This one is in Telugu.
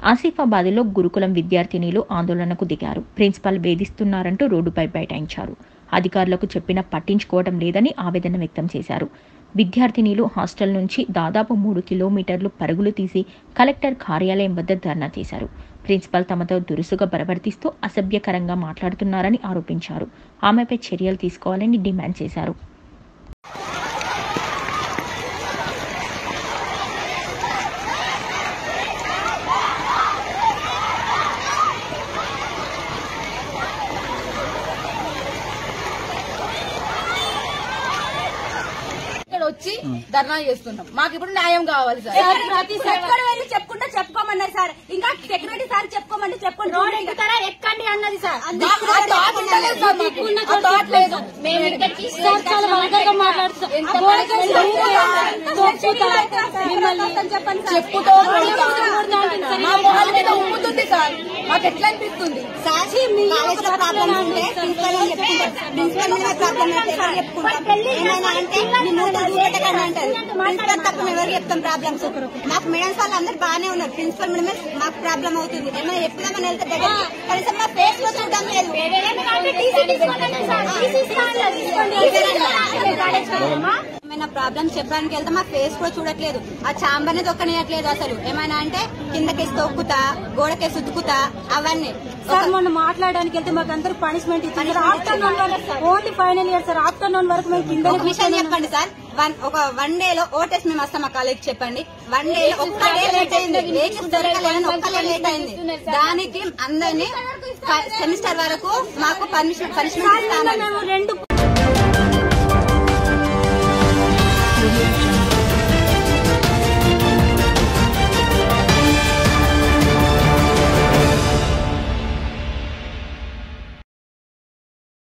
ఆసిఫాబాద్లో గురుకులం విద్యార్థినిలు ఆందోళనకు దిగారు ప్రిన్సిపాల్ వేధిస్తున్నారంటూ రోడ్డుపై బైఠాయించారు అధికారులకు చెప్పినా పట్టించుకోవడం లేదని ఆవేదన వ్యక్తం చేశారు విద్యార్థినిలు హాస్టల్ నుంచి దాదాపు మూడు కిలోమీటర్లు పరుగులు తీసి కలెక్టర్ కార్యాలయం వద్ద ధర్నా చేశారు ప్రిన్సిపల్ తమతో దురుసుగా ప్రవర్తిస్తూ అసభ్యకరంగా మాట్లాడుతున్నారని ఆరోపించారు ఆమెపై చర్యలు తీసుకోవాలని డిమాండ్ చేశారు ఇక్కడ వచ్చి ధర్నా చేస్తున్నాం మాకు ఇప్పుడు న్యాయం కావాలి సార్ ఎక్కడ వెళ్ళి చెప్పుకుంటే చెప్పుకోమన్నారు సార్ ఇంకా సెక్యూరిటీ సార్ చెప్పుకోమంటే చెప్పుకోండి రోడ్ ఎక్కుతారా ఎక్కండి అన్నది సార్ మాకు ఆ thought ఉండలేదు సార్ మాకు. ఆ thought లేదు. చాలా వల్గర్గా మాట్లాడుతాం ఎంత చెప్పండి సార్ చెప్పుతో కొడతాం. మా మొహాల మీద ఉమ్ముతుంది సార్ మాకు ఎట్లా అనిపిస్తుంది సాక్షి మీ కాలేజీలో ప్రాబ్లమ్ ఉంటే ప్రిన్సిపల్ అని చెప్పుకుంటారు ప్రిన్సిపల్ మీద ప్రాబ్లమ్ అయితే ఎవరు చెప్పుకుంటాం ఏమైనా అంటే మీ మూటలు చూపెట్టకండి అంటారు ప్రిన్సిపల్ తప్ప మేము ఎవరు చెప్తాం ప్రాబ్లమ్స్ మాకు మేడమ్స్ వాళ్ళు అందరు బాగానే ఉన్నారు ప్రిన్సిపల్ మేడమే మాకు ప్రాబ్లం అవుతుంది ఏమైనా చెప్దామని వెళ్తే దగ్గర కనీసం మా ఫేస్ లో చూడడం లేదు ఏమైనా ప్రాబ్లమ్స్ చెప్పడానికి వెళ్తే మా ఫేస్ కూడా చూడట్లేదు ఆ చాంబర్ ని దొక్కనియట్లేదు అసలు ఏమైనా అంటే కిందకేసి తొక్కుతా గోడకేసి ఉతుకుతా అవన్నీ సార్ మొన్న మాట్లాడడానికి వెళ్తే మాకు అందరూ పనిష్మెంట్ ఇచ్చారు ఆఫ్టర్నూన్ వరకు only final year sir afternoon వరకు మేము కింద ఒక విషయం చెప్పండి సార్ వన్ ఒక వన్ డే లో ఓ టెస్ట్ మేము వస్తాం మా కాలేజ్ చెప్పండి వన్ డే లో ఒక్క డే లేట్ అయింది వెహికల్స్ దొరకలేదని ఒక్క డే లేట్ అయింది దానికి అందరినీ సెమిస్టర్ వరకు మాకు పర్మిషన్ పనిష్మెంట్ ఇస్తాను మేము రెండు